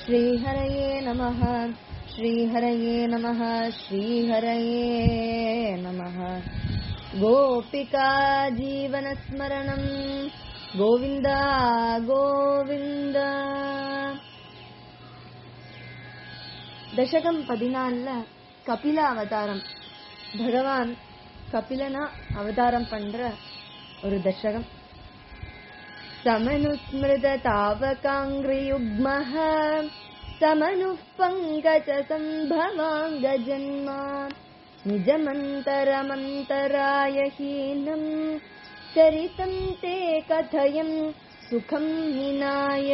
श्रीहरये नमः श्रीहरये नमः श्रीहरये नमः गोपिका जीवनस्मरणम् गोविन्द गोविन्द தசகம் பதினாலுல கபில அவதாரம் பகவான் கபிலனா அவதாரம் பண்ற ஒரு தசகம் समनुस्मृत तावकाङ्ग्रियुग्मः समनुः पङ्कजसम्भवाङ्गजन्मा निजमन्तरमन्तराय हीनम् चरितम् ते कथयम् सुखम् निनाय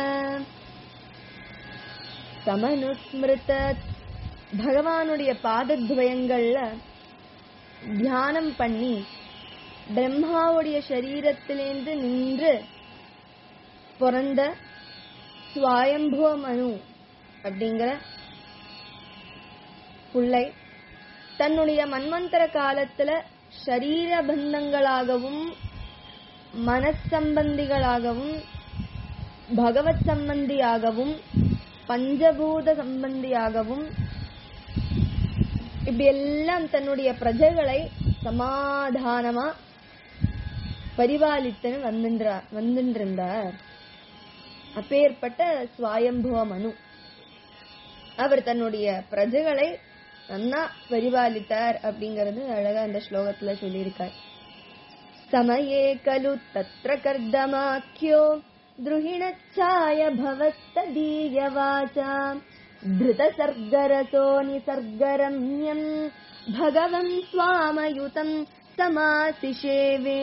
சமனுஸ்மிருத பகவானுடைய பாதத்வயங்கள்ல தியானம் பண்ணி பிரம்மாவுடைய சரீரத்திலேந்து நின்று பிறந்த சுவாயம்புவ மனு அப்படிங்கிற புள்ளை தன்னுடைய மன்வந்தர காலத்துல ஷரீர பந்தங்களாகவும் மனசம்பந்திகளாகவும் பகவத் சம்பந்தியாகவும் பஞ்சபூத சம்பந்தியாகவும் இப்படி எல்லாம் தன்னுடைய பிரஜைகளை சமாதானமா பரிபாலித்துன்னு வந்துன்றார் வந்துன்றிருந்தார் அப்பேற்பட்ட சுவாயம்புவ மனு அவர் தன்னுடைய பிரஜைகளை நன்னா பரிபாலித்தார் அப்படிங்கறது அழகா அந்த ஸ்லோகத்துல சொல்லியிருக்கார் சமயே கலு தத்ர கர்தமாக்கியோ द्रुहिणच्छाय भवत्तदीयवाचा धृतसर्गरसो निसर्गरम्यम् भगवन् स्वामयुतम् சமாசிஷேவே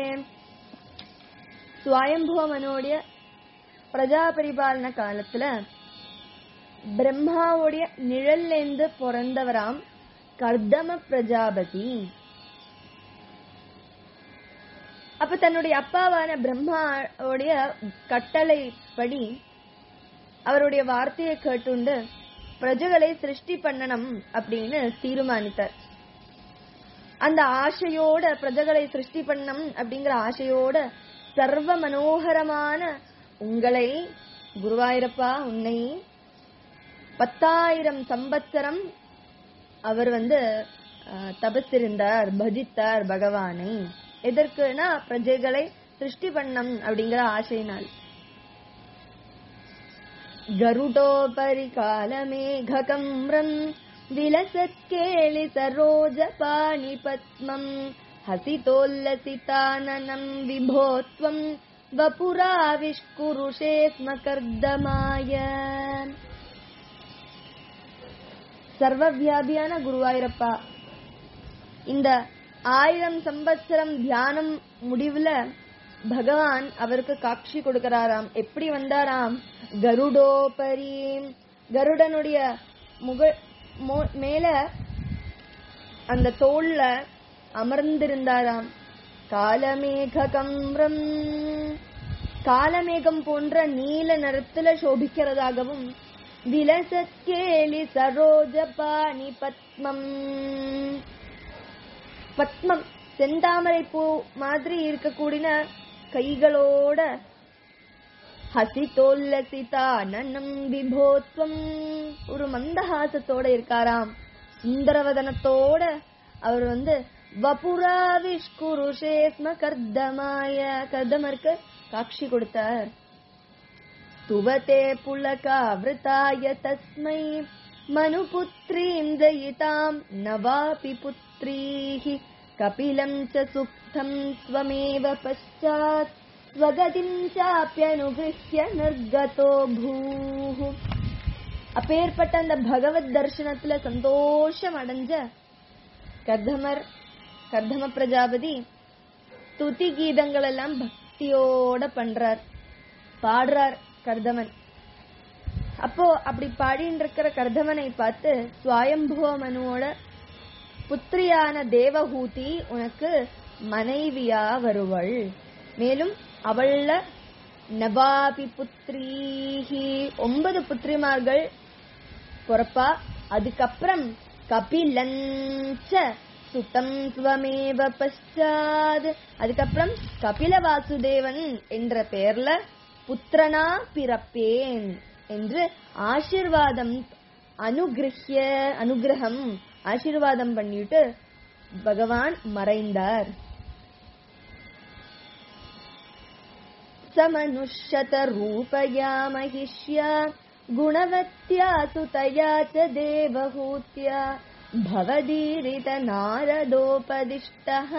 சுவாயம்புவமனோடைய பிரஜா பரிபாலன காலத்துல பிரம்மாவுடைய நிழல்லேந்து பிறந்தவராம் கர்தம பிரஜாபதி அப்ப தன்னுடைய அப்பாவான பிரம்மாவுடைய கட்டளை படி அவருடைய வார்த்தையை கேட்டுண்டு பிரஜைகளை சிருஷ்டி பண்ணணும் அப்படின்னு தீர்மானித்தார் அந்த ஆசையோட பிரஜைகளை சிருஷ்டி பண்ணணும் அப்படிங்கிற ஆசையோட சர்வ மனோகரமான உங்களை குருவாயிரப்பா உன்னை பத்தாயிரம் சம்பத்சரம் அவர் வந்து தபசிருந்தார் பஜித்தார் பகவானை எதற்குனா பிரஜைகளை சிருஷ்டி பண்ணம் அப்படிங்கிற ஆசையினால் கருடோபரி காலமேகம்ரம் விலசத்கேளி சரோஜ பாணி பத்மம் ஹசிதோல்லசிதானனம் விபோத்வம் வபுராவிஷ்குருஷே ஸ்ம கர்தமாய சர்வவியாபியான குருவாயிரப்பா இந்த ஆயிரம் சம்பத்சரம் தியானம் முடிவுல பகவான் அவருக்கு காட்சி கொடுக்கிறாராம் எப்படி வந்தாராம் கருடோபரி கருடனுடைய முக மேல அந்த தோல்ல அமர்ந்திருந்தாராம் காலமேக கம்ரம் காலமேகம் போன்ற நீல நிறத்துல சோபிக்கிறதாகவும் விலசத்கேலி சரோஜ பாணி பத்மம் பத்மம் செந்தாமரை பூ மாதிரி இருக்கக்கூடிய கைகளோட ஹசிதோல்லசிதானனம் விபோத்வம் ஒரு மந்தஹாசத்தோட இருக்காராம் சுந்தரவதனத்தோட அவர் வந்து வபுராவிஷ்குருஷேஸ்ம கர்தமாய கர்தமருக்கு காட்சி கொடுத்தார் துவதே புலகாவிருத்தாய தஸ்மை மனுபுத்ரீம் ஜயிதாம் நவாபி புத்ரீः கபிலம் ச சுப்தம் ஸ்வமேவ பశ్చాத் ஸ்வகதிம் சாப்பியனுகிருஹ்ய நிர்கதோ பூः அப்பேற்பட்ட அந்த பகவத் தர்சனத்துல சந்தோஷம் அடைஞ்ச கர்தமர் கர்தம பிரஜாபதி துதி கீதங்கள் எல்லாம் பக்தியோட பண்றார் பாடுறார் கர்தமன் அப்போ அப்படி பாடின்னு இருக்கிற கர்தமனை பார்த்து சுவாயம்புவ மனுவோட புத்திரியான தேவஹூதி உனக்கு மனைவியா வருவள் மேலும் அவள்ல நவாபி புத்ரீஹி ஒன்பது புத்திரிமார்கள் பொறப்பா அதுக்கப்புறம் கபிலஞ்ச சுத்தம் ஸ்வமேவ பశ్చాத் அதுக்கப்புறம் கபில வாசுதேவன் என்ற பெயர்ல புத்திரனா பிறப்பேன் என்று ஆசிர்வாதம் அனுகிரஹ்ய அனுகிரகம் ஆசீர்வாதம் பண்ணிட்டு பகவான் மறைந்தார் समनुष्यत रूपया महिष्या गुणवत्या सुतया च देवहूत्या भवदीरित नारदोपदिष्टः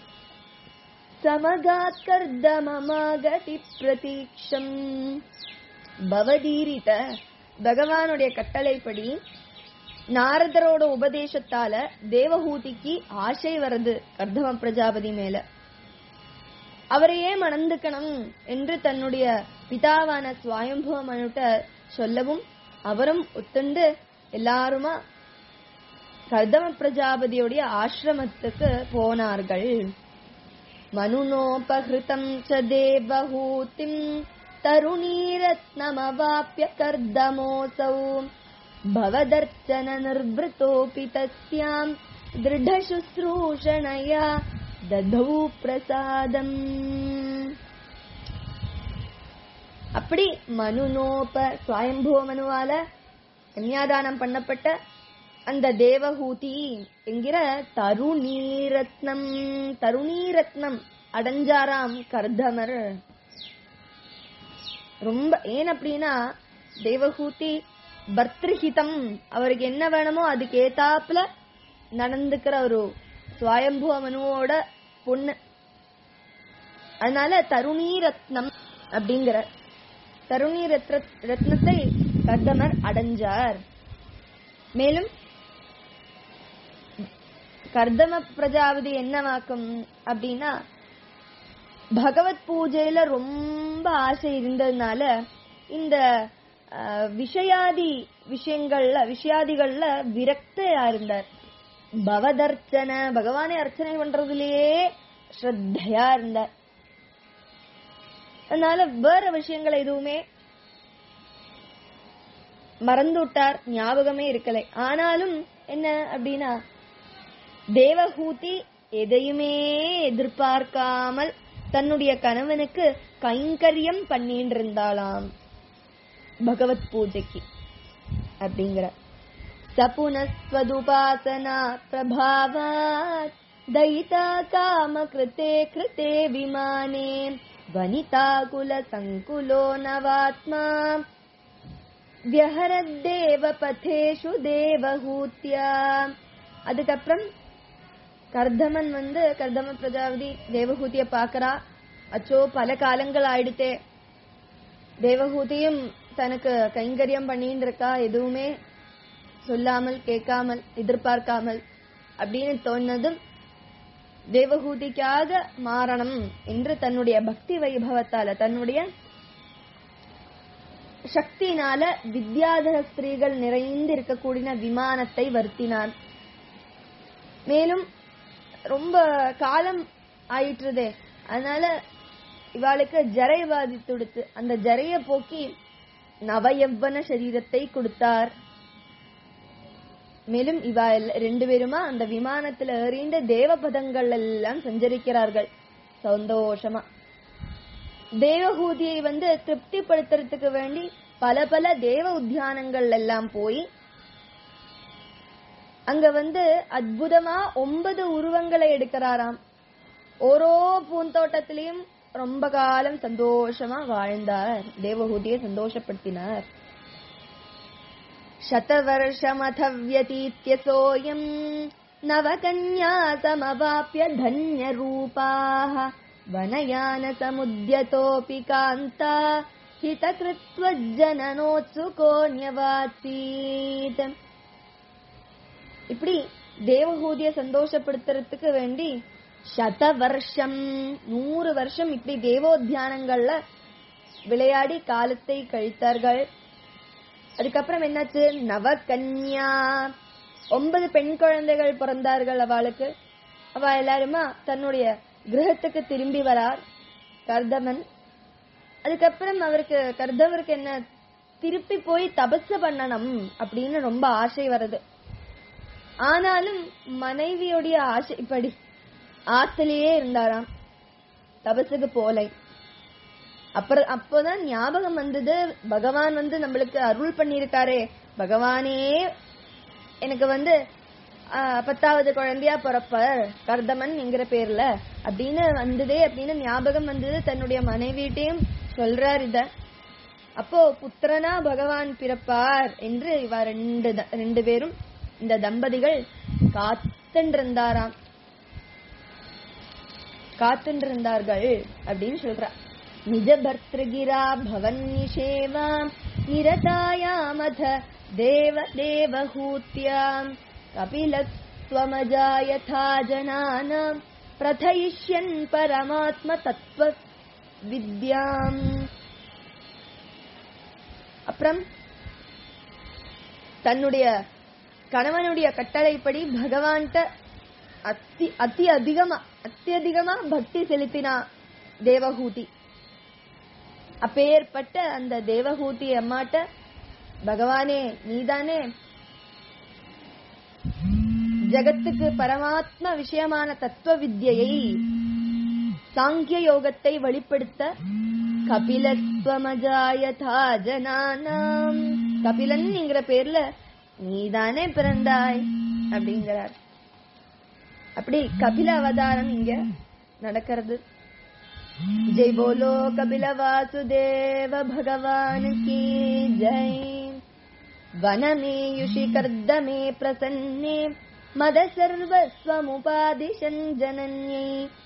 समगात् कर्दममागति प्रतीक्षम् பவதீரித பகவானுடைய கட்டளைப்படி நாரதரோட உபதேசத்தால தேவஹூதிக்கு ஆசை வருது கர்தம பிரஜாபதி மேல அவரையே மணந்துக்கணும் என்று தன்னுடைய பிதாவான சுவாயம்புவ மனுட்ட சொல்லவும் அவரும் ஒத்துண்டு எல்லாருமா கர்தம பிரஜாபதியுடைய ஆசிரமத்துக்கு போனார்கள் மனுனோபகிருதம் ச தேவஹூதிம் तरुणीरत्नमवाप्य कर्दमोऽसौ भवदर्चन निर्वृतोऽपि तस्याम् दृढशुश्रूषणया दधौ பிரசாதம் அப்படி மனுனோப சுவயம்புவ மனுவால கன்னியாதானம் பண்ணப்பட்ட அந்த தேவஹூதி என்கிற தருணீரத்னம் தருணீரத்னம் அடைஞ்சாராம் கர்தமர் ரொம்ப ஏன் அப்படின்னா தேவஹூதி பர்திருஹிதம் அவருக்கு என்ன வேணுமோ அதுக்கு ஏத்தாப்புல நடந்துக்கிற ஒரு சுவயம்புவ மனுவோட பொண்ணு அதனால தருணி ரத்னம் அப்படிங்கிற தருணி ரத்ன ரத்னத்தை கர்தமர் அடைஞ்சார் மேலும் கர்தம பிரஜாபதி என்னவாக்கும் அப்படின்னா பகவத் பூஜையில ரொம்ப ஆசை இருந்ததுனால இந்த அஹ், விஷயாதி விஷயங்கள்ல விஷயாதிகள்ல விரக்தையா இருந்தார் பவதர்ச்சன பகவானை அர்ச்சனை பண்றதுலயே ஸ்ரத்தையா இருந்தார் அதனால வேற விஷயங்கள் எதுவுமே மறந்து விட்டார் ஞாபகமே இருக்கலை ஆனாலும் என்ன அப்படின்னா தேவஹூதி எதையுமே எதிர்பார்க்காமல் தன்னுடைய கணவனுக்கு கைங்கரியம் பண்ணிட்டு இருந்தாளாம் பகவத் பூஜைக்கு அப்படிங்கிற சபுனஸ்வதுபாசனா பிரபாவாத் दयिता कामकृते कृते विमाने वनिताकुलसङ्कुलो नवात्मा வியஹரத்தேவ பதேஷு தேவஹூத்யா அதுக்கப்புறம் கர்தமன் வந்து கர்தம பிரஜாபதி தேவஹூதிய பாக்குறா அச்சோ பல காலங்கள் ஆயிடுத்தே தேவஹூதியும் தனக்கு கைங்கரியம் பண்ணிட்டு இருக்கா எதுவுமே சொல்லாமல் கேட்காமல் எதிர்பார்க்காமல் அப்படின்னு தோணுனதும் தேவஹூதிக்காக மாறணும் என்று தன்னுடைய பக்தி வைபவத்தால தன்னுடைய சக்தியினால வித்யாதர ஸ்திரீகள் நிறைந்து இருக்கக்கூடிய விமானத்தை வருத்தினான் மேலும் ரொம்ப காலம் ஆயிற்றுதே அதனால இவாளுக்கு ஜரை பாதித்துடுத்து அந்த ஜரைய போக்கி நவயவ்வன சரீரத்தை கொடுத்தார் மேலும் இவா எல்லா- ரெண்டு பேருமா அந்த விமானத்துல ஏறிண்டு தேவபதங்கள் எல்லாம் சஞ்சரிக்கிறார்கள் சந்தோஷமா தேவஹூதியை வந்து திருப்திப்படுத்துறதுக்கு வேண்டி பல பல தேவ உத்தியானங்கள் எல்லாம் போய் அங்க வந்து அற்புதமா ஒன்பது உருவங்களை எடுக்கிறாராம் ஓரோ பூந்தோட்டத்திலையும் ரொம்ப காலம் சந்தோஷமா வாழ்ந்தார் தேவஹூதியை சந்தோஷப்படுத்தினார் शतवर्षमथ व्यतीत्य सोऽयम् नवकन्या समवाप्य धन्यरूपाः वनयानसमुद्यतोऽपि कान्ता हितकृत्वज्जननोत्सुकोऽन्यवासीत् இப்படி தேவஹூதிய சந்தோஷப்படுத்துறதுக்கு வேண்டி சத வருஷம் நூறு வருஷம் இப்படி தேவோத்தியானங்கள்ல விளையாடி காலத்தை கழித்தார்கள் அதுக்கப்புறம் என்னாச்சு நவகன்யா ஒன்பது பெண் குழந்தைகள் பிறந்தார்கள் அவளுக்கு அவ எல்லாருமா தன்னுடைய கிரகத்துக்கு திரும்பி வரார் கர்தமன் அதுக்கப்புறம் அவருக்கு கர்தவருக்கு என்ன திருப்பி போய் தபசு பண்ணணும் அப்படின்னு ரொம்ப ஆசை வருது ஆனாலும் மனைவியுடைய ஆசைப்படி ஆத்திலேயே இருந்தாராம் தபசுக்கு போலை அப்புறம் அப்போதான் ஞாபகம் வந்தது பகவான் வந்து நம்மளுக்கு அருள் பண்ணியிருக்காரே பகவானே எனக்கு வந்து ஆஹ், பத்தாவது குழந்தையா பிறப்பார் கர்தமன் என்கிற பேர்ல அப்படின்னு வந்ததே அப்படின்னு ஞாபகம் வந்தது தன்னுடைய மனைவிட்டையும் சொல்றார் இத அப்போ புத்திரனா பகவான் பிறப்பார் என்று இவ ரெண்டு த- ரெண்டு பேரும் இந்த தம்பதிகள் காத்துன்றிருந்தாராம் காத்துன்றிருந்தார்கள் அப்படின்னு சொல்றா நிஜ பர்திருகிரா பவன் நிஷேவா நிரதாயாமத தேவ தேவஹூத்யாம் கபிலத்வமஜாயதா ஜனானாம் பிரதயிஷ்யன் பரமாத்ம தத்துவ வித்யாம் அப்புறம் தன்னுடைய கணவனுடைய கட்டளைப்படி பகவான்கிட்ட அத்தி அதி அதிகமா அத்தியதிகமா பக்தி செலுத்தினா தேவஹூதி அப்பேற்பட்ட அந்த தேவஹூதி அம்மாட்ட பகவானே நீதானே ஜகத்துக்கு பரமாத்ம விஷயமான தத்துவ வித்யை சாங்கிய யோகத்தை வெளிப்படுத்த கபிலத்வமஜாயதா ஜனானாம் கபிலன் என்கிற பேர்ல நீதானே பிறந்தாய் அப்படிங்கிறார் அப்படி கபில அவதாரம் இங்க நடக்கிறது ஜெய் போலோ கபில வாசுதேவ பகவான் கி ஜெய் वनमेयुषि कर्दमे प्रसन्ने मद सर्वस्वमुपादिशन् जनन्यै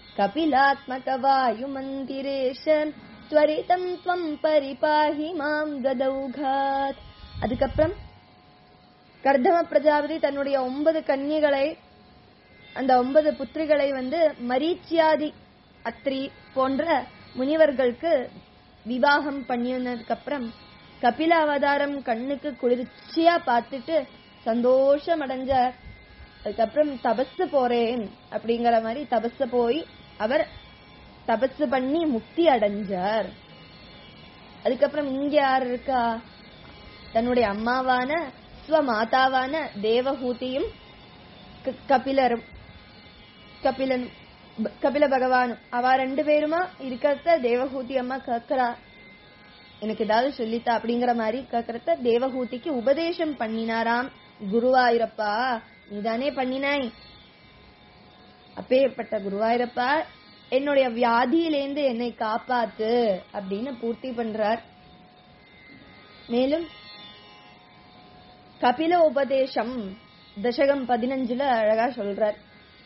कपिलात्मकवायुमन्दिरेश त्वरितम् त्वम् परिपाहि माम् गदौघात् அதுக்கப்புறம் கர்தம பிரஜாபதி தன்னுடைய ஒன்பது கன்னிகளை அந்த ஒன்பது புத்திரிகளை வந்து மரீச்சியாதி அத்ரி போன்ற முனிவர்களுக்கு விவாகம் பண்ணினதுக்கு அப்புறம் கபில அவதாரம் கண்ணுக்கு குளிர்ச்சியா பார்த்துட்டு சந்தோஷம் அடைஞ்சார் அதுக்கப்புறம் தபஸ் போறேன் அப்படிங்கிற மாதிரி தபஸ் போய் அவர் தபஸ் பண்ணி முக்தி அடைஞ்சார் அதுக்கப்புறம் இங்க யார் இருக்கா தன்னுடைய அம்மாவான ஸ்வமாதாவான தேவஹூதியும் க- கபிலரும் கபிலன் ப- கபில பகவானும் அவ ரெண்டு பேருமா இருக்கிறத தேவஹூதி அம்மா கேக்குறா எனக்கு ஏதாவது சொல்லித்தா அப்படிங்கிற மாதிரி கேக்குறத தேவஹூதிக்கு உபதேசம் பண்ணினாராம் குருவாயூரப்பா நீதானே பண்ணினாய் அப்பேற்பட்ட குருவாயூரப்பா என்னுடைய வியாதியிலேந்து என்னை காப்பாத்து அப்படின்னு பூர்த்தி பண்றார் மேலும் கபில உபதேசம் தசகம் பதினஞ்சுல அழகா சொல்றார்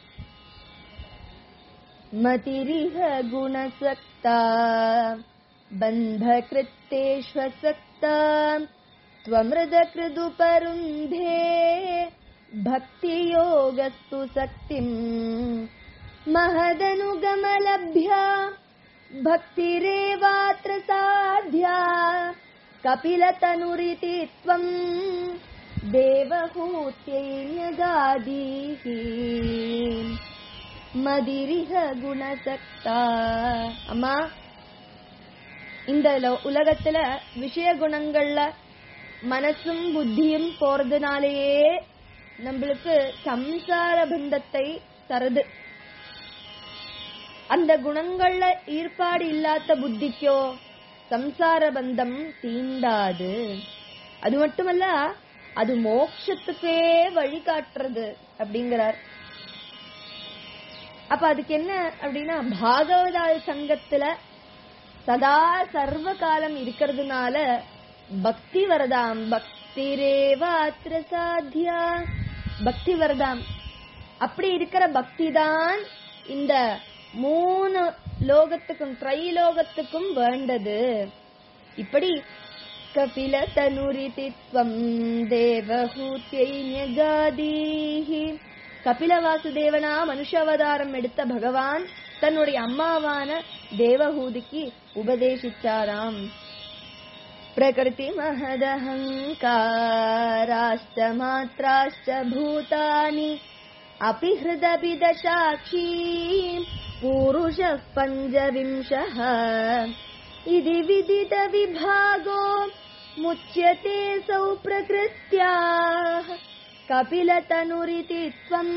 மதிரிஹ குணசக்தா बन्धकृत्तेष्वसक्ता त्वमृदकृदुपरुन्धे भक्तियोगस्तु शक्तिम् महदनुगमलभ्या भक्तिरेवात्र साध्या कपिलतनुरिति त्वम् देवहूत्यै न्यगादीः மதிரிக குணசக்தா அம்மா இந்த லோ- உலகத்துல விஷய குணங்கள்ல மனசும் புத்தியும் போறதுனாலேயே நம்மளுக்கு சம்சார பந்தத்தை தருது அந்த குணங்கள்ல ஈர்ப்பாடு இல்லாத புத்திக்கோ சம்சார பந்தம் தீண்டாது அது மட்டுமல்ல அது மோட்சத்துக்கே வழிகாட்டுறது அப்படிங்கிறார் அப்ப அதுக்கு என்ன அப்படின்னா பாகவதால் சங்கத்துல சதா சர்வ காலம் இருக்கிறதுனால பக்தி வரதாம் பக்திரேவாத்திர சாத்தியா பக்தி வரதாம் அப்படி இருக்கிற பக்தி தான் இந்த மூணு லோகத்துக்கும் திரைலோகத்துக்கும் வேண்டது இப்படி கபில தனுரிதித்வம் தேவஹூத்யை ஞகாதீஹி கபில வாசுதேவனா மனுஷ அவதாரம் எடுத்த பகவான் தன்னுடைய அம்மாவான தேவஹூதிக்கு உபதேசிச்சாராம் प्रकृति महदहङ्काराश्च मात्राश्च भूतानि अपि हृदपि दशाक्षी पुरुषः पञ्चविंशः इति विदितविभागो मुच्यते सौ प्रकृत्याः कपिलतनुरिति त्वम्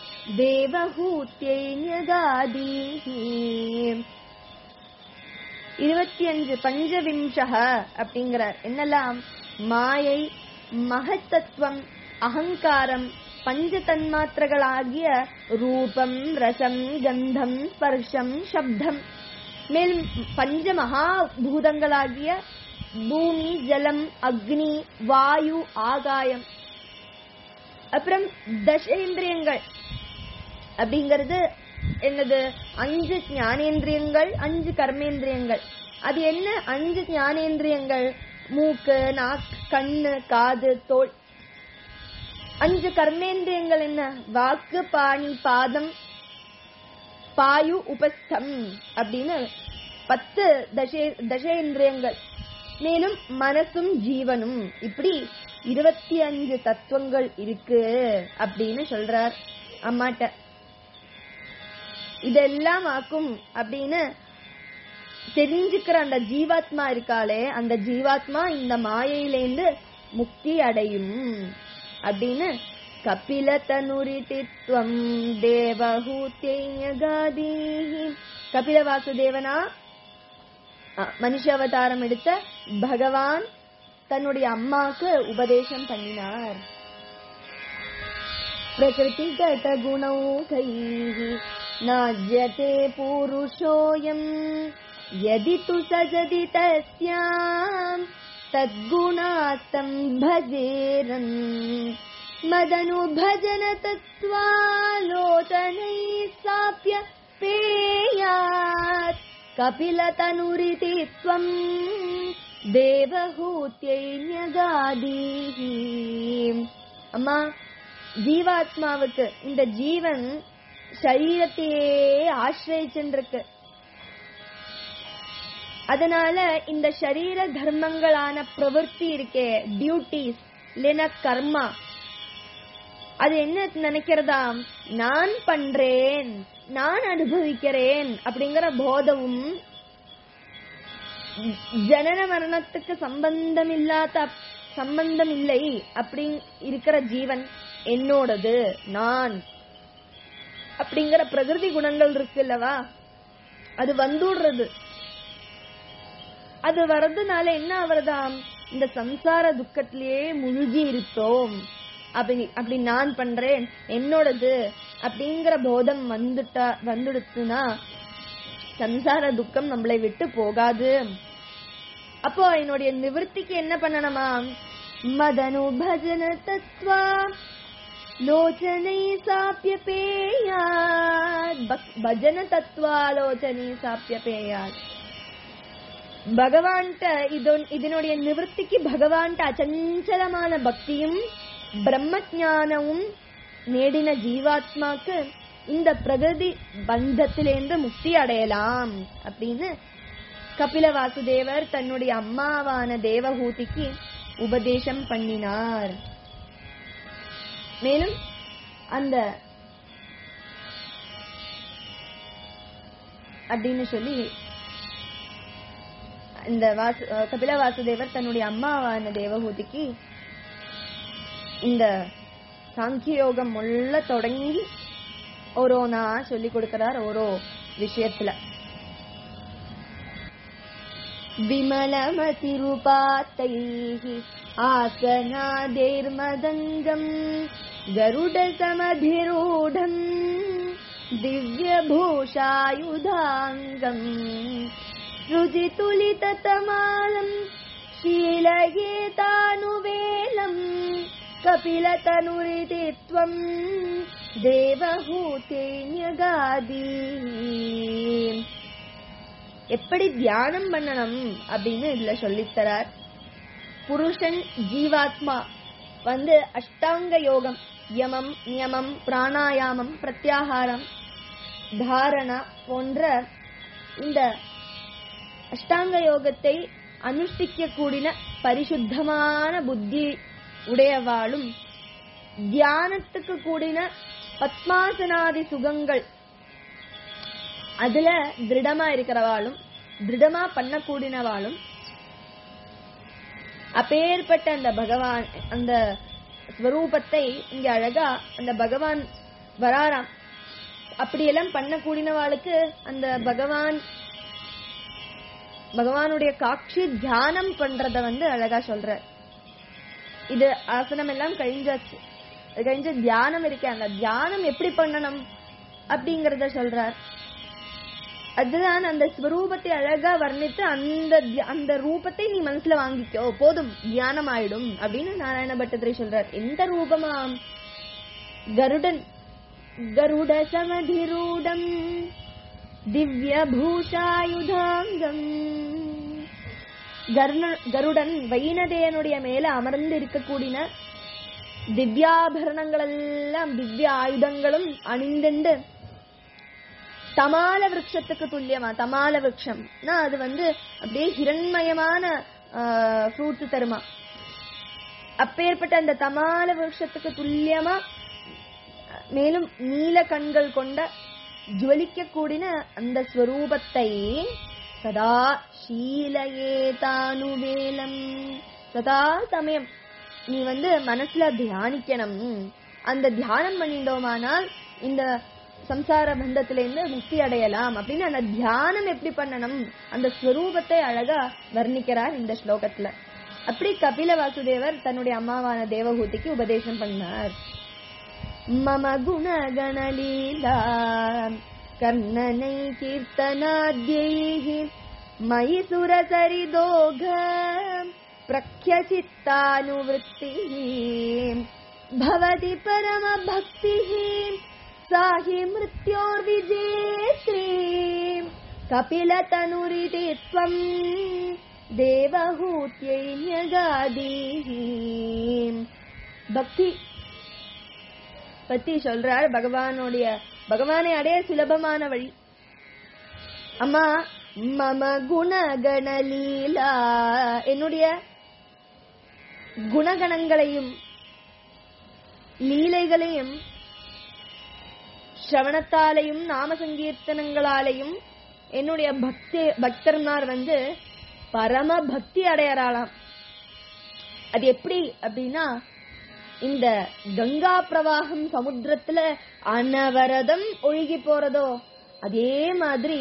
देवहूत्यै न्यगादीः இருபத்தி அஞ்சு பஞ்சவிம்சக அப்படிங்கிறார் என்னெல்லாம் மாயை மகத்தத்துவம் அகங்காரம் பஞ்ச தன்மாத்திரங்களாகிய ரூபம் ரசம் கந்தம் ஸ்பர்ஷம் சப்தம் மேலும் பஞ்ச மகாபூதங்களாகிய பூமி ஜலம் அக்னி வாயு ஆகாயம் அப்புறம் தசேந்திரியங்கள் அப்படிங்கிறது என்னது அஞ்சு ஞானேந்திரியங்கள் அஞ்சு கர்மேந்திரியங்கள் அது என்ன அஞ்சு ஞானேந்திரியங்கள் மூக்கு நாக்கு கண்ணு காது தோல் அஞ்சு கர்மேந்திரியங்கள் என்ன வாக்கு பாணி பாதம் பாயு உபஸ்தம் அப்படின்னு பத்து தசே தசேந்திரியங்கள் மேலும் மனசும் ஜீவனும் இப்படி இருபத்தி அஞ்சு தத்துவங்கள் இருக்கு அப்படின்னு சொல்றார் அம்மாட்ட இதெல்லாம் ஆக்கும் அப்படின்னு தெரிஞ்சுக்கிற அந்த ஜீவாத்மா இருக்காளே அந்த ஜீவாத்மா இந்த மாயையிலேந்து முக்தி அடையும் அப்படின்னு கபில தனுரிதித்வம் தேவஹூத்தேயகாதி கபில வாசுதேவனா அஹ், மனுஷ அவதாரம் எடுத்த பகவான் தன்னுடைய அம்மாக்கு உபதேசம் பண்ணினார் प्रकृतिगत गुणौघैः नाज्यते पुरुषोऽयम् यदि तु सजति तस्याम् तद्गुणास्तम् भजेरन् मदनुभजन तत्त्वालोचनैः साप्य पेयात् कपिलतनुरिति त्वम् देवहूत्यै न्यगादीः அம்மா ஜீவாத்மாவுக்கு இந்த ஜீவன் சரீரத்தையே ஆசிரியிச்சுருக்கு அதனால இந்த சரீர தர்மங்களான பிரவൃத்தி இருக்கே டியூட்டிஸ் இல்லைன்னா கர்மா அது என்ன நினைக்கிறதா நான் பண்றேன் நான் அனுபவிக்கிறேன் அப்படிங்கிற போதவும் ஜனன மரணத்துக்கு சம்பந்தம் இல்லாத சம்பந்தம் இல்லை அப்படி இருக்கிற ஜீவன் என்னோடது நான் அப்படிங்கிற பிரகிருதி குணங்கள் இருக்கு இல்லவா அது வந்துடுறது அது வர்றதுனால என்ன ஆவறதாம் இந்த சம்சார துக்கத்திலேயே முழுகி இருப்போம் அப்படி அப்படி நான் பண்றேன் என்னோடது அப்படிங்கிற போதம் வந்துட்டா வந்துடுத்துனா சம்சார துக்கம் நம்மளை விட்டு போகாது அப்போ என்னுடைய நிவர்த்திக்கு என்ன பண்ணணுமா மதனு பஜன தத்வா லோச்சனை சாப்பிய பேயாத் பக்- பஜன தத்வாலோச்சனை சாப்பிய பேயாத் பகவான்கிட்ட இதோ இதனுடைய நிவர்த்திக்கு பகவான்கிட்ட அச்சஞ்சலமான பக்தியும் பிரம்ம ஞானமும் நேடின ஜீவாத்மாக்கு இந்த பிரகிருதி பந்தத்திலேருந்து முக்தி அடையலாம் அப்படின்னு கபில வாசுதேவர் தன்னுடைய அம்மாவான தேவஹூதிக்கு உபதேசம் பண்ணினார் மேலும் அந்த அப்படின்னு சொல்லி இந்த வாசு அஹ் கபில வாசுதேவர் தன்னுடைய அம்மாவான தேவஹூதிக்கு இந்த சாங்கிய யோகம் முள்ள தொடங்கி ஓரோனா சொல்லி கொடுக்கிறார் ஓரோ விஷயத்துல विमलमतिरुपातैः आसनादेर्मदङ्गम् गरुडसमधिरूढम् दिव्यभूषायुधाङ्गम् रुजितुलिततमालम् शीलयेतानुवेलम् कपिलतनुरिति त्वम् देवहूते न्यगादी எப்படி தியானம் பண்ணணும் அப்படின்னு இதுல சொல்லித்தரார் புருஷன் ஜீவாத்மா வந்து அஷ்டாங்க யோகம் யமம் நியமம் பிராணாயாமம் பிரத்யாகாரம் தாரணா போன்ற இந்த அஷ்டாங்க யோகத்தை அனுஷ்டிக்க கூடின பரிசுத்தமான புத்தி உடையவாளும் தியானத்துக்கு கூடின பத்மாசனாதி சுகங்கள் அதுல திருடமா இருக்கிறவாளும் திருடமா பண்ணக்கூடினவாளும் அப்பேற்பட்ட அந்த பகவான் அந்த ஸ்வரூபத்தை இங்க அழகா அந்த பகவான் வராராம் அப்படியெல்லாம் பண்ணக்கூடினவாளுக்கு அந்த பகவான் பகவானுடைய காட்சி தியானம் பண்றத வந்து அழகா சொல்ற இது ஆசனம் எல்லாம் கழிஞ்சாச்சு அது கழிஞ்சு தியானம் இருக்கே அந்த தியானம் எப்படி பண்ணணும் அப்படிங்கறத சொல்றார் அதுதான் அந்த ஸ்வரூபத்தை அழகா வர்ணித்து அந்த தியா- அந்த ரூபத்தை நீ மனசுல வாங்கிக்கோ போதும் தியானம் ஆயிடும் அப்படின்னு நாராயண பட்டத்திரி சொல்றார் எந்த ரூபமாம் கருடன் கருட சமதிரூடம் திவ்ய பூஷாயுதாங்கம் கருண- கருடன் வைனதேயனுடைய மேல அமர்ந்து இருக்கக்கூடிய திவ்யாபரணங்கள் எல்லாம் திவ்ய ஆயுதங்களும் அணிந்துண்டு தமால விருட்சத்துக்கு துல்லியமா தமால விருட்சம்னா அது வந்து அப்படியே ஹிரண்மயமான ஃப்ரூட்ஸ் தருமா அப்பேற்பட்ட அந்த தமால விருட்சத்துக்கு துல்லியமா மேலும் நீல கண்கள் கொண்ட ஜுவலிக்க கூடின அந்த ஸ்வரூபத்தை சதா ஷீலையே தானுவேலம் சதா சமயம் நீ வந்து மனசுல தியானிக்கணும் அந்த தியானம் பண்ணிட்டோமானால் இந்த சம்சார பந்தத்திலிருந்து முக்தி அடையலாம் அப்படின்னு அந்த தியானம் எப்படி பண்ணணும் அந்த ஸ்வரூபத்தை அழகா வர்ணிக்கிறார் இந்த ஸ்லோகத்துல அப்படி கபில வாசுதேவர் தன்னுடைய அம்மாவான தேவஹூதிக்கு உபதேசம் பண்ணார் मम गुणगणलीला कर्णनै कीर्तनाद्यैः मयि सुरसरिदोघ प्रख्यचित्तानुवृत्तिः भवति परमभक्तिः सा हि मृत्योर्विजेत्री कपिलतनुरिति त्वम् देवहूत्यै न्यगादीः பக்தி பத்தி சொல்றார் பகவானுடைய பகவானை அடைய சுலபமான வழி அம்மா மம குணகணலீலா என்னுடைய குணகணங்களையும் லீலைகளையும் ஸ்ரவணத்தாலையும் நாம சங்கீர்த்தனங்களாலையும் என்னுடைய பக்தி பக்தர்மார் வந்து பரம பக்தி அடையறாளாம் அது எப்படி அப்படின்னா இந்த கங்கா பிரவாகம் சமுத்திரத்துல அனவரதம் ஒழுகி போறதோ அதே மாதிரி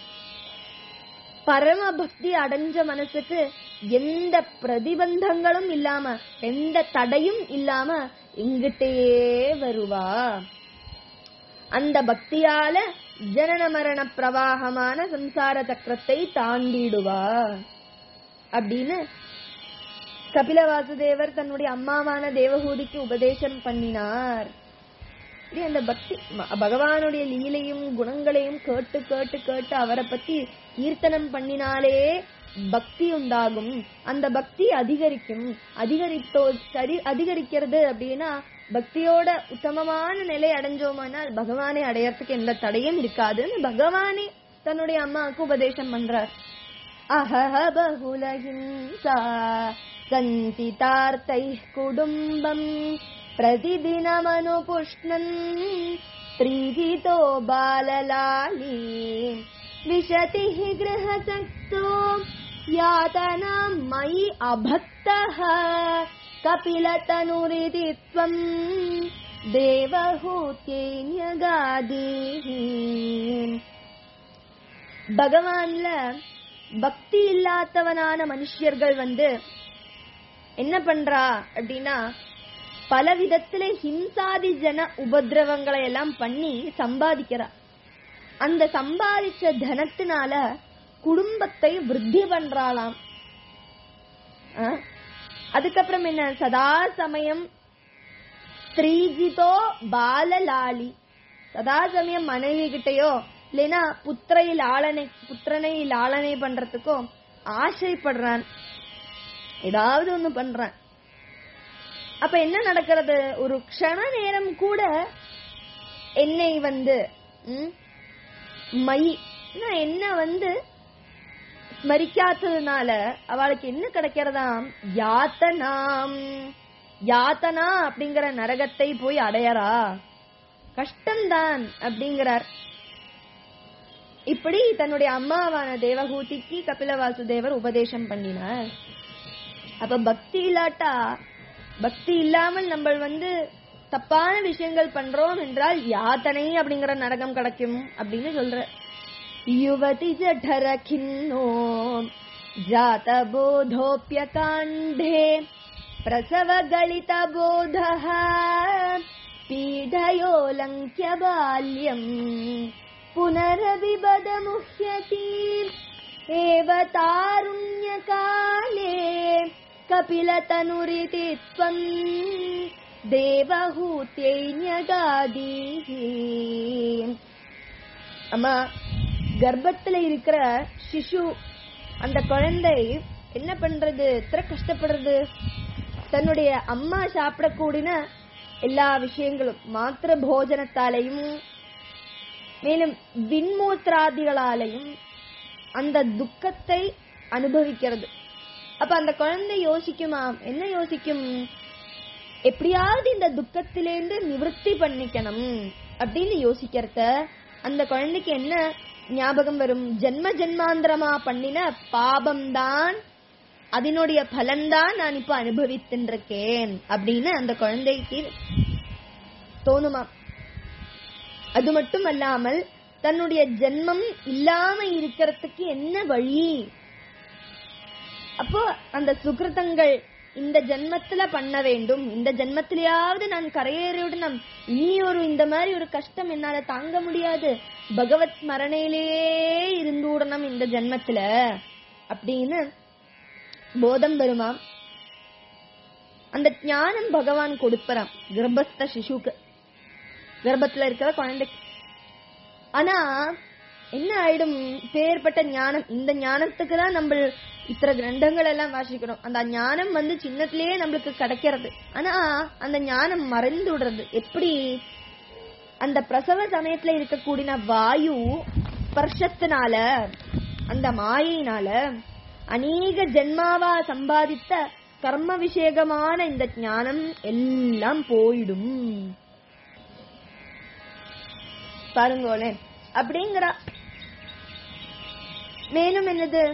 பரம பக்தி அடைஞ்ச மனசுக்கு எந்த பிரதிபந்தங்களும் இல்லாம எந்த தடையும் இல்லாம எங்கிட்டே வருவா அந்த பக்தியால ஜனன மரண பிரவாகமான சம்சார சக்கரத்தை தாண்டிடுவா அப்படின்னு கபில வாசுதேவர் தன்னுடைய அம்மாவான தேவஹூதிக்கு உபதேசம் பண்ணினார் இப்படி அந்த பக்தி ம- பகவானுடைய லீலையும் குணங்களையும் கேட்டு கேட்டு கேட்டு அவரை பத்தி கீர்த்தனம் பண்ணினாலே பக்தி உண்டாகும் அந்த பக்தி அதிகரிக்கும் அதிகரித்தோ சரி அதிகரிக்கிறது அப்படின்னா பக்தியோட உத்தமமான நிலை அடைஞ்சோமானால் பகவானை அடையறதுக்கு எந்த தடையும் இருக்காதுன்னு பகவானே தன்னுடைய அம்மாவுக்கு உபதேசம் பண்றார் अहः बहुलहिंसा सञ्चितार्तैः कुटुम्बम् प्रतिदिनमनुपुष्णन् त्रिजितो बाललाली विशतिः गृहसक्तो यातनाम् मयि अभक्तः कपिलतनुरिति त्वम् देवहूत्यै न्यगादीः பகவான்ல பக்தி இல்லாதவனான மனுஷியர்கள் வந்து என்ன பண்றா அப்படின்னா பல விதத்துல ஹிம்சாதி ஜன உபதிரவங்களை எல்லாம் பண்ணி சம்பாதிக்கிறா அந்த சம்பாதிச்ச தனத்தினால குடும்பத்தை விருத்தி பண்றாளாம் ஆ? அதுக்கப்புறம் என்ன சதா சமயம் ஸ்திரீஜிதோ பாலலாளி சதா சமயம் மனைவி கிட்டயோ இல்லைன்னா புத்திரை லாளனை புத்திரனை லாளனை பண்றதுக்கோ ஆசைப்படுறான் ஏதாவது ஒண்ணு பண்றான் அப்ப என்ன நடக்கிறது ஒரு க்ஷண நேரம் கூட என்னை வந்து ம், மை நான் என்ன வந்து ஸ்மரிக்காததுனால அவளுக்கு என்ன கிடைக்கிறதாம் யாத்தனாம் யாத்தனா அப்படிங்கிற நரகத்தை போய் அடையறா கஷ்டம்தான் அப்படிங்கிறார் இப்படி தன்னுடைய அம்மாவான தேவகூதிக்கு கபில வாசுதேவர் உபதேசம் பண்ணினார் அப்ப பக்தி இல்லாட்டா பக்தி இல்லாமல் நம்ம வந்து தப்பான விஷயங்கள் பண்றோம் என்றால் யாத்தனை அப்படிங்கிற நரகம் கிடைக்கும் அப்படின்னு சொல்ற युवति जठरखिन्नो जातबोधोऽप्यकाण्ढे प्रसवगलितबोधः पीडयोऽलङ्क्य बाल्यम् पुनरविबदमुह्यति एव तारुण्यकाले कपिलतनुरिति त्वम् தேவஹூத்தியகாதீஹி அம்மா கர்ப்பத்துல இருக்கிற சிசு அந்த குழந்தை என்ன பண்றது எத்தனை கஷ்டப்படுறது தன்னுடைய அம்மா சாப்பிடக்கூடிய எல்லா விஷயங்களும் மாத்திர போஜனத்தாலையும் மேலும் விண்மூத்திராதிகளாலையும் அந்த துக்கத்தை அனுபவிக்கிறது அப்ப அந்த குழந்தை யோசிக்குமாம் என்ன யோசிக்கும் எப்படியாவது இந்த துக்கத்திலேருந்து நிவர்த்தி பண்ணிக்கணும் அப்படின்னு யோசிக்கிறத அந்த குழந்தைக்கு என்ன ஞாபகம் வரும் ஜென்ம ஜென்மாந்திரமா பண்ணின பாபம்தான் அதனுடைய பலன்தான் நான் இப்ப அனுபவித்துருக்கேன் அப்படின்னு அந்த குழந்தைக்கு தோணுமா அது மட்டும் அல்லாமல் தன்னுடைய ஜென்மம் இல்லாம இருக்கிறதுக்கு என்ன வழி அப்போ அந்த சுகிருதங்கள் இந்த ஜென்மத்துல பண்ண வேண்டும் இந்த ஜென்மத்திலேயாவது நான் கரையேறிவிடணும் இனி ஒரு இந்த மாதிரி ஒரு கஷ்டம் என்னால தாங்க முடியாது பகவத் ஸ்மரணையிலேயே இருந்து விடணும் இந்த ஜென்மத்துல அப்படின்னு போதம் வருமா அந்த ஞானம் பகவான் கொடுப்பறான் கர்ப்பஸ்த சிசுக்கு கர்ப்பத்துல இருக்கிற குழந்தைக்கு ஆனா என்ன ஆயிடும் பேர்பட்ட ஞானம் இந்த ஞானத்துக்கு தான் நம்ம இத்தனை கிரந்தங்கள் எல்லாம் வாசிக்கிறோம் அந்த ஞானம் வந்து சின்னத்திலேயே நம்மளுக்கு கிடைக்கிறது ஆனா அந்த ஞானம் மறைந்து விடுறது எப்படி அந்த பிரசவ சமயத்துல இருக்கக்கூடிய வாயு ஸ்பர்ஷத்தினால அந்த மாயினால அநேக ஜென்மாவா சம்பாதித்த கர்ம விஷேகமான இந்த ஞானம் எல்லாம் போயிடும் பாருங்களேன் அப்படிங்கிறா மேலும் என்னது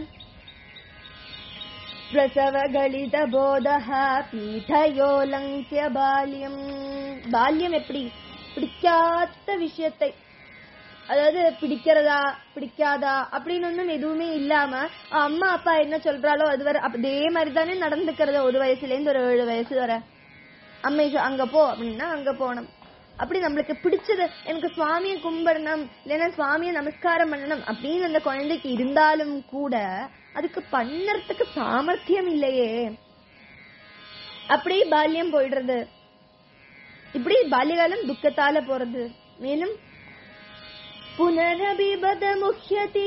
பிரசவகலித போதஹ பீఠயோலங்கிய பால்யம் பால்யம் எப்படி பிடிக்காத விஷயத்தை அதாவது பிடிக்கிறதா பிடிக்காதா அப்படின்னு ஒண்ணும் எதுவுமே இல்லாம அம்மா அப்பா என்ன சொல்றாலோ அது வரை அதே மாதிரி தானே நடந்துக்கிறது ஒரு வயசுல இருந்து ஒரு ஏழு வயசு வரை அம்மை சொ- அங்க போ அப்படின்னா அங்க போகணும் அப்படி நம்மளுக்கு பிடிச்சது எனக்கு சுவாமியை கும்பிடணும் இல்லைன்னா சுவாமியை நமஸ்காரம் பண்ணணும் அப்படின்னு அந்த குழந்தைக்கு இருந்தாலும் கூட அதுக்கு பண்ணறதுக்கு சாமர்த்தியம் இல்லையே அப்படி பால்யம் போயிடுறது இப்படி பால்யகாலம் துக்கத்தால போறது மேலும் புனரபிபத முக்கியதி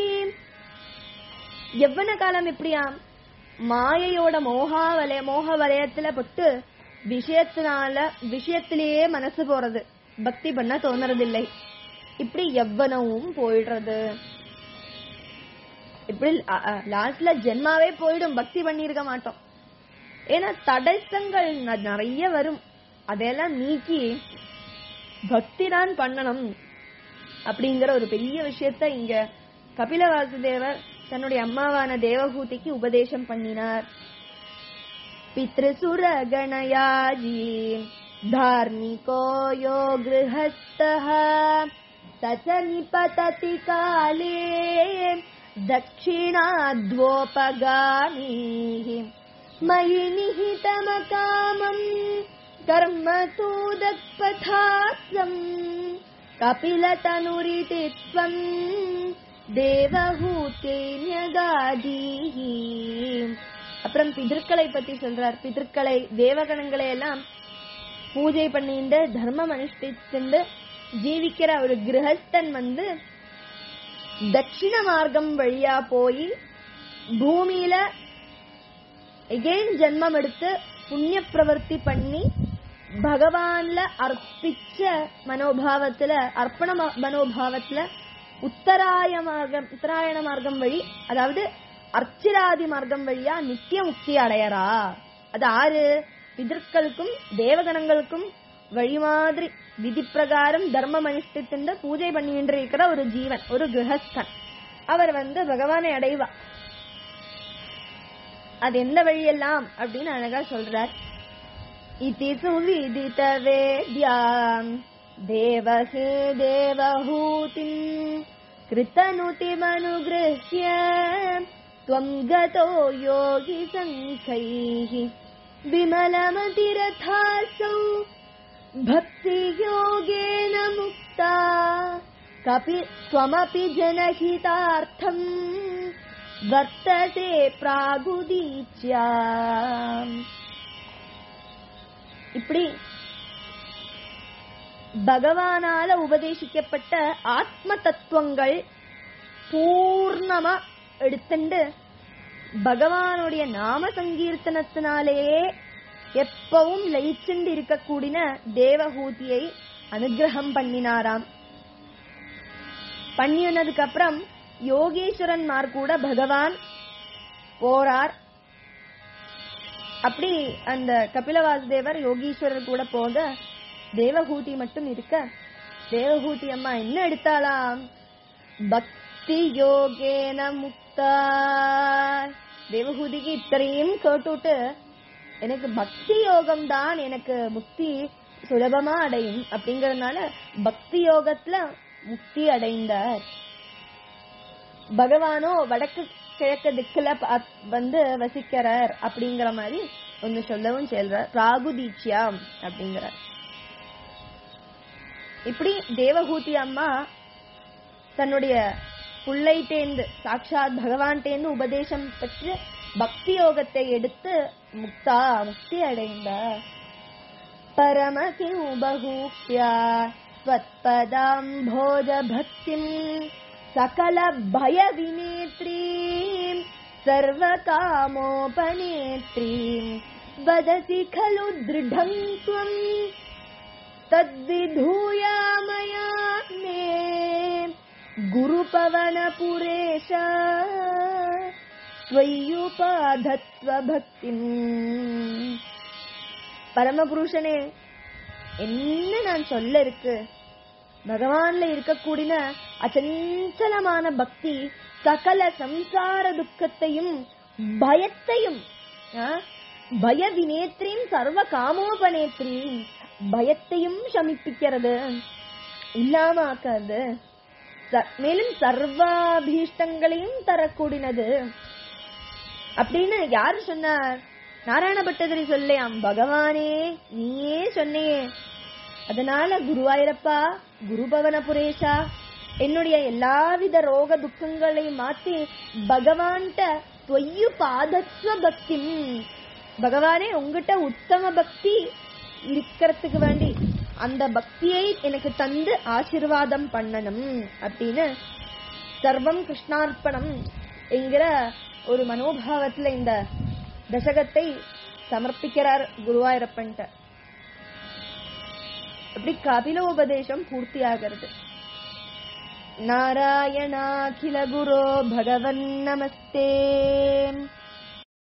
எவ்வன காலம் எப்படியா மாயையோட மோகா வலய மோக வலயத்துல பட்டு விஷயத்தினால விஷயத்திலேயே மனசு போறது பக்தி பண்ண தோணுறதில்லை இப்படி எவ்வனவும் போயிடுறது இப்படி லாஸ்ட்ல ஜென்மாவே போயிடும் பக்தி பண்ணியிருக்க மாட்டோம் ஏன்னா தடசங்கள் ந- நிறைய வரும் அதையெல்லாம் நீக்கி பக்தி தான் பண்ணணும் அப்படிங்கிற ஒரு பெரிய விஷயத்த இங்க கபில வாசுதேவர் தன்னுடைய அம்மாவான தேவகூதிக்கு உபதேசம் பண்ணினார் பித்ருசுர கணயாஜி धार्मिको यो गृहस्थः स च निपतति काले दक्षिणाद्वोपगामीः मयि निहितमकामम् कर्म तु दत्पथास्यम् कपिलतनुरिति त्वम् தேவஹூத்தேன்யகாதீஹ அப்புறம் பிதற்களை பத்தி சொல்றார் பிதற்களை தேவகணங்களை எல்லாம் பூஜை பண்ணிண்டு தர்மம் அனுஷ்டிச்சுண்டு ஜீவிக்கிற ஒரு கிரகஸ்தன் வந்து தட்சிண மார்க்கம் வழியா போய் பூமியில எகெயின் ஜென்மம் எடுத்து புண்ணிய பிரவர்த்தி பண்ணி பகவான்ல அர்ப்பிச்ச மனோபாவத்துல அர்ப்பண ம- மனோபாவத்துல உத்தராய மார்க்கம் உத்தராயண மார்க்கம் வழி அதாவது அர்ச்சிராதி மார்க்கம் வழியா நித்திய முக்தி அடையறா அது ஆறு பிதற்களுக்கும் தேவகணங்களுக்கும் வழி மாதிரி விதி பிரகாரம் தர்மம் அனுஷ்டித்து பூஜை பண்ணிட்டு இருக்கிற ஒரு ஜீவன் ஒரு கிரகஸ்தன் அவர் வந்து பகவானை அடைவா அது எந்த வழியெல்லாம் அப்படின்னு அழகா சொல்றார் इति सुविदितवेद्याम् देवहे देवहूतिम् कृतनुतिमनुगृह्य त्वम् गतो योगि सङ्खैः विमलमतिरथासौ भक्तियोगेन मुक्ता कपि त्वमपि जनहितार्थम् वर्तते प्रागुदीच्या இப்படி பகவானால உபதேசிக்கப்பட்ட ஆத்ம தத்துவங்கள் பூர்ணமா எடுத்துண்டு பகவானுடைய நாம சங்கீர்த்தனத்தினாலேயே எப்பவும் லயிச்சுண்டு இருக்கக்கூடிய தேவஹூதியை அனுகிரகம் பண்ணினாராம் பண்ணினதுக்கு அப்புறம் யோகேஸ்வரன்மார் கூட பகவான் போறார் அப்படி அந்த கபில வாசுதேவர் யோகீஸ்வரர் கூட போக தேவஹூதி மட்டும் இருக்க தேவஹூதி அம்மா என்ன எடுத்தாலாம் பக்தி யோகேன முக்தா தேவஹூதிக்கு இத்தனையும் கேட்டுட்டு எனக்கு பக்தி யோகம் தான் எனக்கு முக்தி சுலபமா அடையும் அப்படிங்கறதுனால பக்தி யோகத்துல முக்தி அடைந்தார் பகவானோ வடக்கு கிழக்கு திக்குல பா- வந்து வசிக்கிறார் அப்படிங்கிற மாதிரி ஒன்னு சொல்லவும் சொல்றார் ராகுதீச்சியாம் அப்படிங்கிறார் இப்படி தேவஹூதி அம்மா தன்னுடைய புள்ளைட்டேந்து சாட்சாத் பகவான்டேந்து உபதேசம் பெற்று பக்தி யோகத்தை எடுத்து முக்தா முக்தி அடைந்தார் பரமசி உபகூப்யா त्वत्पदाम्भोज भक्तिम् सकल भयविनेत्रीम् सर्वकामोपनेत्रीम् वदसि खलु दृढम् त्वम् तद्विधूयामया मे गुरुपवनपुरेश त्वय्युपाधत्व भक्तिम् பரமபுருஷனே என்ன நான் சொல்ல இருக்கு பகவான்ல இருக்கக்கூடிய அச்சஞ்சலமான பக்தி சகல சம்சார துக்கத்தையும் பயத்தையும் ஆ, பய வினேத்ரியும் சர்வ காமோபனேத்ரியும் பயத்தையும் சமிப்பிக்கிறது இல்லாம ஆக்காது ச- மேலும் சர்வாபீஷ்டங்களையும் தரக்கூடியது அப்படின்னு யாரு சொன்னார் நாராயண பட்டதிரி சொல்லையாம் பகவானே நீயே சொன்னியே அதனால குருவாயிரப்பா குருபவன புரேஷா என்னுடைய எல்லாவித ரோக துக்கங்களையும் மாத்தி பகவான்கிட்ட தொய்யு பாதத்வ பக்தி பகவானே உங்ககிட்ட உத்தம பக்தி இருக்கிறதுக்கு வேண்டி அந்த பக்தியை எனக்கு தந்து ஆசிர்வாதம் பண்ணணும் அப்படின்னு சர்வம் கிருஷ்ணார்ப்பணம் என்கிற ஒரு மனோபாவத்துல இந்த தசகத்தை சமர்ப்பிக்கிறார் குருவாயூரப்பன்ட்ட அப்படி கபிலோபதேசம் பூர்த்தியாகிறது நாராயணாகில குரோ பகவன் நமஸ்தே